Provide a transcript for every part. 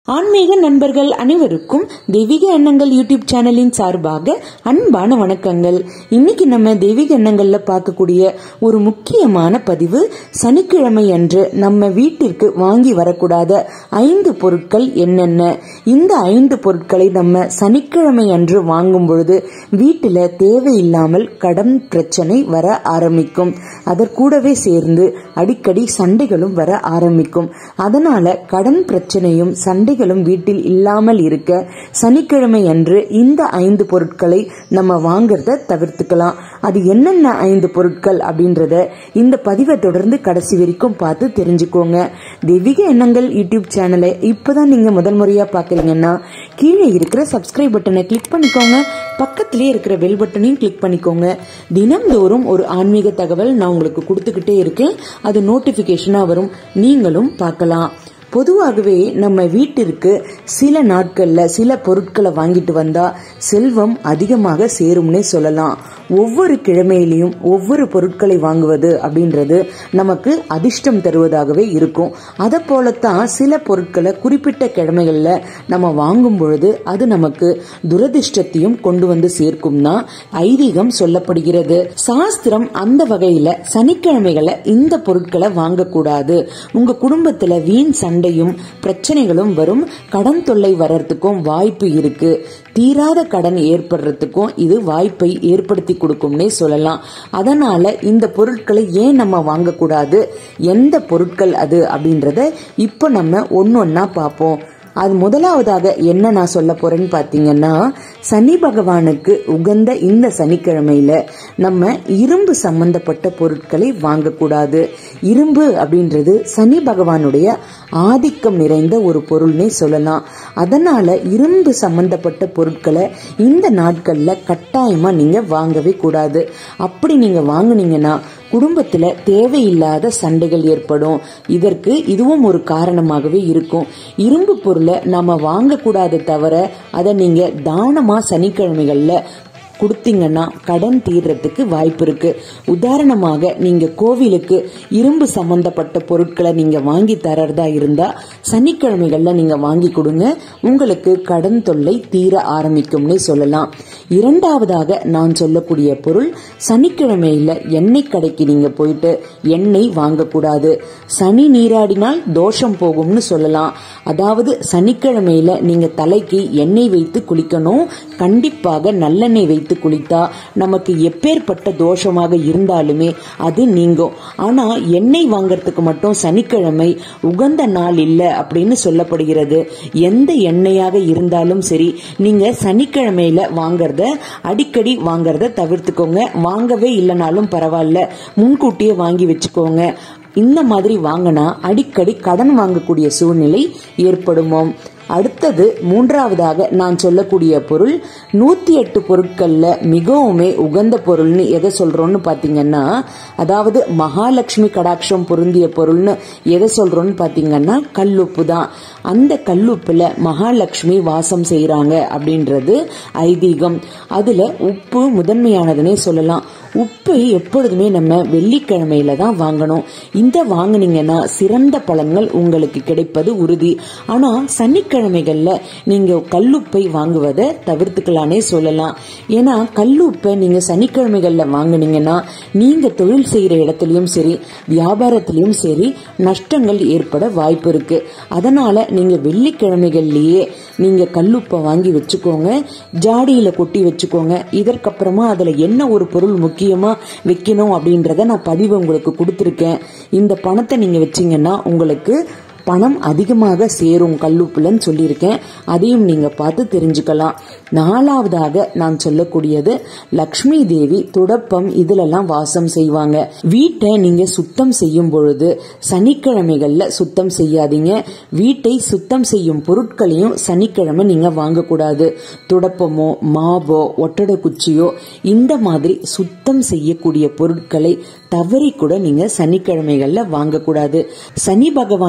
ஆன்மீக நண்பர்கள் அனைவருக்கும் தெய்வீக எண்ணங்கள் யூடியூப் சேனலின் சார்பாக அன்பான வணக்கங்கள் இன்னைக்கு நம்ம தெய்வீக எண்ணங்கள்ல பார்க்கக்கூடிய ஒரு முக்கியமான பதிவு சனிக்கிழமை அன்று நம்ம வீட்டிற்கு வாங்கி வரக்கூடாத ஐந்து பொருட்கள் என்னென்ன இந்த ஐந்து பொருட்களை நம்ம சனிக்கிழமை அன்று வாங்கும் பொழுது வீட்டில் தேவையில்லாமல் கடன் பிரச்சனை வர ஆரம்பிக்கும் அதற்கூடவே சேர்ந்து அடிக்கடி சண்டைகளும் வர ஆரம்பிக்கும் அதனால கடன் பிரச்சனையும் சண்டைகளும் வீட்டில் இல்லாமல் இருக்க சனிக்கிழமை அன்று இந்த ஐந்து பொருட்களை நம்ம வாங்குறத தவிர்த்துக்கலாம் அது என்னென்ன ஐந்து பொருட்கள் அப்படின்றத இந்த பதிவை தொடர்ந்து கடைசி வரைக்கும் பார்த்து தெரிஞ்சுக்கோங்க தெய்வீக எண்ணங்கள் யூடியூப் சேனலை இப்பதான் நீங்க முதல் முறையா பாக்குறீங்கன்னா கீழே இருக்கிற சப்ஸ்கிரைப் பட்டனை கிளிக் பண்ணிக்கோங்க பக்கத்திலே இருக்கிற பெல் பட்டனையும் கிளிக் பண்ணிக்கோங்க தினம்தோறும் ஒரு ஆன்மீக தகவல் நான் உங்களுக்கு கொடுத்துக்கிட்டே இருக்கேன் அது நோட்டிபிகேஷனா வரும் நீங்களும் பார்க்கலாம் பொதுவாகவே நம்ம வீட்டிற்கு சில நாட்கள்ல சில பொருட்களை வாங்கிட்டு வந்தா செல்வம் அதிகமாக சேரும்னே சொல்லலாம் ஒவ்வொரு கிழமையிலையும் ஒவ்வொரு பொருட்களை வாங்குவது அப்படின்றது நமக்கு அதிர்ஷ்டம் தருவதாகவே இருக்கும் அதை போலத்தான் சில பொருட்களை குறிப்பிட்ட கிழமைகள்ல நம்ம வாங்கும் பொழுது அது நமக்கு துரதிர்ஷ்டத்தையும் கொண்டு வந்து சேர்க்கும் தான் ஐதீகம் சொல்லப்படுகிறது சாஸ்திரம் அந்த வகையில சனிக்கிழமைகளை இந்த பொருட்களை வாங்கக்கூடாது உங்க குடும்பத்துல வீண் சண்டையும் பிரச்சனைகளும் வரும் கடன் தொல்லை வர்றதுக்கும் வாய்ப்பு இருக்கு தீராத கடன் ஏற்படுறதுக்கும் இது வாய்ப்பை ஏற்படுத்தி கொடுக்கும்னே சொல்லலாம் அதனால இந்த பொருட்களை ஏன் நம்ம வாங்கக்கூடாது எந்த பொருட்கள் அது அப்படின்றத இப்போ நம்ம ஒன்னொன்னா பார்ப்போம் அது முதலாவதாக என்ன நான் சொல்ல போறேன்னு பாத்தீங்கன்னா சனி பகவானுக்கு உகந்த இந்த சனிக்கிழமையில நம்ம இரும்பு சம்பந்தப்பட்ட பொருட்களை வாங்கக்கூடாது இரும்பு அப்படின்றது சனி பகவானுடைய ஆதிக்கம் நிறைந்த ஒரு பொருள்னே சொல்லலாம் அதனால இரும்பு சம்பந்தப்பட்ட பொருட்களை இந்த நாட்கள்ல கட்டாயமா நீங்க வாங்கவே கூடாது அப்படி நீங்க வாங்குனீங்கன்னா குடும்பத்துல தேவையில்லாத சண்டைகள் ஏற்படும் இதற்கு இதுவும் ஒரு காரணமாகவே இருக்கும் இரும்பு பொருளை நாம வாங்கக்கூடாது தவிர அதை நீங்க தானமா சனிக்கிழமைகள்ல கொடுத்தீங்கன்னா கடன் தீர்றதுக்கு வாய்ப்பு இருக்கு உதாரணமாக நீங்க கோவிலுக்கு இரும்பு சம்பந்தப்பட்ட பொருட்களை நீங்க வாங்கி தரறதா இருந்தா சனிக்கிழமைகள்ல நீங்க வாங்கி கொடுங்க உங்களுக்கு கடன் தொல்லை தீர ஆரம்பிக்கும்னு சொல்லலாம் இரண்டாவதாக நான் சொல்லக்கூடிய பொருள் சனிக்கிழமையில எண்ணெய் கடைக்கு நீங்க போயிட்டு எண்ணெய் வாங்கக்கூடாது சனி நீராடினால் தோஷம் போகும்னு சொல்லலாம் அதாவது சனிக்கிழமையில நீங்க தலைக்கு எண்ணெய் வைத்து குளிக்கணும் கண்டிப்பாக நல்லெண்ணெய் வைத்து குளித்தா நமக்கு எப்பேற்பட்ட தோஷமாக இருந்தாலுமே அது நீங்கும் ஆனா எண்ணெய் வாங்கறதுக்கு மட்டும் சனிக்கிழமை உகந்த நாள் இல்லை அப்படின்னு சொல்லப்படுகிறது எந்த எண்ணெயாக இருந்தாலும் சரி நீங்க சனிக்கிழமையில வாங்கறத அடிக்கடி வாங்கறத தவிர்த்துக்கோங்க வாங்கவே இல்லைனாலும் பரவாயில்ல முன்கூட்டியே வாங்கி வச்சுக்கோங்க இந்த மாதிரி வாங்கினா அடிக்கடி கடன் வாங்கக்கூடிய சூழ்நிலை ஏற்படுமோம் அடுத்தது மூன்றாவதாக நான் சொல்லக்கூடிய பொருள் நூத்தி எட்டு பொருட்கள்ல மிகவுமே உகந்த பொருள்னு எதை சொல்றோம்னு பாத்தீங்கன்னா அதாவது மகாலட்சுமி கடாட்சம் பொருந்திய பொருள்னு எதை சொல்றோம்னு பாத்தீங்கன்னா கல்லுப்பு தான் அந்த கல்லுப்புல மகாலட்சுமி வாசம் செய்யறாங்க அப்படின்றது ஐதீகம் அதுல உப்பு முதன்மையானதுன்னே சொல்லலாம் உப்பு எப்பொழுதுமே நம்ம வெள்ளிக்கிழமையில தான் வாங்கணும் இந்த வாங்கினீங்கன்னா சிறந்த பலன்கள் உங்களுக்கு கிடைப்பது உறுதி ஆனா சனிக்கிழமைகள்ல நீங்க கல்லுப்பை வாங்குவதை தவிர்த்துக்கலானே சொல்லலாம் ஏன்னா கல்லுப்பை நீங்க சனிக்கிழமைகள்ல வாங்கினீங்கன்னா நீங்க தொழில் செய்யற இடத்துலயும் சரி வியாபாரத்திலயும் சரி நஷ்டங்கள் ஏற்பட வாய்ப்பு இருக்கு அதனால நீங்க வெள்ளிக்கிழமைகள்லயே நீங்க கல்லுப்பை வாங்கி வச்சுக்கோங்க ஜாடியில கொட்டி வச்சுக்கோங்க இதற்கப்புறமா அதுல என்ன ஒரு பொருள் முக்கியமா வைக்கணும் அப்படின்றத நான் பதிவு உங்களுக்கு கொடுத்துருக்கேன் இந்த பணத்தை நீங்க வச்சீங்கன்னா உங்களுக்கு பணம் அதிகமாக சேரும் கல்லுப்புலன்னு சொல்லியிருக்கேன் அதையும் நீங்க பார்த்து தெரிஞ்சுக்கலாம் நாலாவதாக நான் சொல்லக்கூடியது லக்ஷ்மி தேவி துடப்பம் இதுலெல்லாம் வாசம் செய்வாங்க வீட்டை நீங்க சுத்தம் செய்யும் பொழுது சனிக்கிழமைகள்ல சுத்தம் செய்யாதீங்க வீட்டை சுத்தம் செய்யும் பொருட்களையும் சனிக்கிழமை நீங்க வாங்கக்கூடாது துடப்பமோ மாவோ ஒட்டடை குச்சியோ இந்த மாதிரி சுத்தம் செய்யக்கூடிய பொருட்களை தவறி கூட நீங்க சனிக்கிழமைகள்ல வாங்கக்கூடாது சனி பகவானுக்கு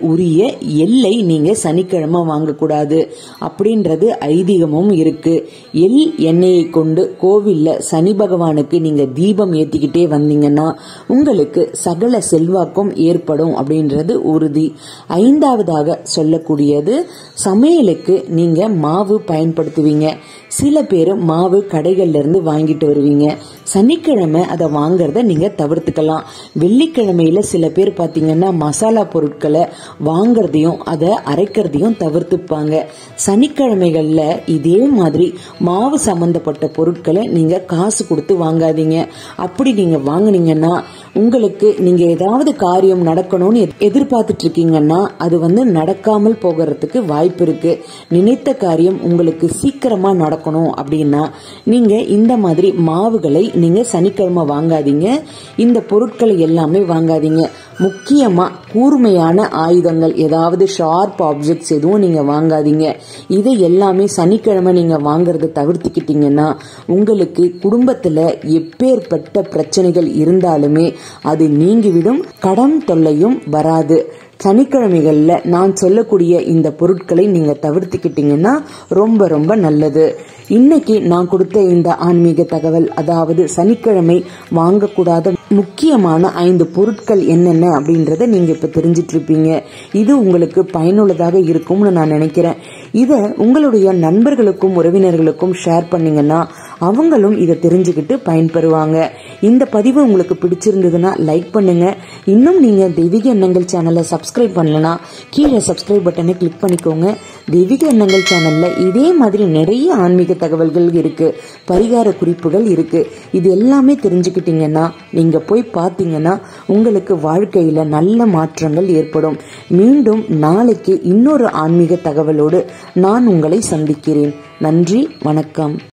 உரிய எல்லை நீங்க சனிக்கிழமை வாங்கக்கூடாது அப்படின்றது ஐதீகமும் இருக்கு எள் எண்ணெயை கொண்டு கோவில்ல சனி பகவானுக்கு நீங்க தீபம் ஏத்திக்கிட்டே வந்தீங்கன்னா உங்களுக்கு சகல செல்வாக்கும் ஏற்படும் அப்படின்றது உறுதி ஐந்தாவதாக சொல்லக்கூடியது சமையலுக்கு நீங்க மாவு பயன்படுத்துவீங்க சில பேர் மாவு கடைகள்ல இருந்து வாங்கிட்டு வருவீங்க சனிக்கிழமை அதை வாங்குறத நீங்க தவிர்த்துக்கலாம் வெள்ளிக்கிழமையில சில பேர் பாத்தீங்கன்னா மசாலா பொருட்களை வாங்குறதையும் அதை அரைக்கிறதையும் தவிர்த்துப்பாங்க சனிக்கிழமைகள்ல இதே மாதிரி மாவு சம்பந்தப்பட்ட பொருட்களை நீங்க காசு கொடுத்து வாங்காதீங்க அப்படி நீங்க வாங்குனீங்கன்னா உங்களுக்கு நீங்க ஏதாவது காரியம் நடக்கணும்னு எதிர்- எதிர்பார்த்துட்டு இருக்கீங்கன்னா அது வந்து நடக்காமல் போகிறதுக்கு வாய்ப்பு இருக்கு நினைத்த காரியம் உங்களுக்கு சீக்கிரமா நடக்கணும் அப்படின்னா நீங்க இந்த மாதிரி மாவுகளை நீங்க சனிக்கிழமை வாங்காதீங்க இந்த பொருட்களை எல்லாமே வாங்காதீங்க முக்கியமா கூர்மையான ஆயுதங்கள் ஏதாவது ஷார்ப் ஆப்ஜெக்ட்ஸ் எதுவும் நீங்க வாங்காதீங்க இதை எல்லாமே சனிக்கிழமை நீங்க வாங்குறத தவிர்த்துக்கிட்டீங்கன்னா உங்களுக்கு குடும்பத்துல எப்பேற்பட்ட பிரச்சனைகள் இருந்தாலுமே அது நீங்கிவிடும் கடன் தொல்லையும் வராது சனிக்கிழமைகள்ல நான் சொல்லக்கூடிய இந்த பொருட்களை நீங்க தவிர்த்துக்கிட்டீங்கன்னா ரொம்ப ரொம்ப நல்லது இன்னைக்கு நான் கொடுத்த இந்த ஆன்மீக தகவல் அதாவது சனிக்கிழமை வாங்கக்கூடாத முக்கியமான ஐந்து பொருட்கள் என்னென்ன அப்படின்றத நீங்க இப்ப தெரிஞ்சிட்டு இருப்பீங்க இது உங்களுக்கு பயனுள்ளதாக இருக்கும்னு நான் நினைக்கிறேன் இத உங்களுடைய நண்பர்களுக்கும் உறவினர்களுக்கும் ஷேர் பண்ணீங்கன்னா அவங்களும் இதை தெரிஞ்சுக்கிட்டு பயன்பெறுவாங்க இந்த பதிவு உங்களுக்கு பிடிச்சிருந்ததுன்னா லைக் பண்ணுங்க இன்னும் நீங்க தெய்வீக எண்ணங்கள் சேனலை சப்ஸ்கிரைப் பண்ணலனா கீழே சப்ஸ்கிரைப் பட்டனை கிளிக் பண்ணிக்கோங்க தெய்வீக எண்ணங்கள் சேனல்ல இதே மாதிரி நிறைய ஆன்மீக தகவல்கள் இருக்கு பரிகார குறிப்புகள் இருக்கு இது எல்லாமே தெரிஞ்சுக்கிட்டீங்கன்னா நீங்க போய் பார்த்தீங்கன்னா உங்களுக்கு வாழ்க்கையில நல்ல மாற்றங்கள் ஏற்படும் மீண்டும் நாளைக்கு இன்னொரு ஆன்மீக தகவலோடு நான் உங்களை சந்திக்கிறேன் நன்றி வணக்கம்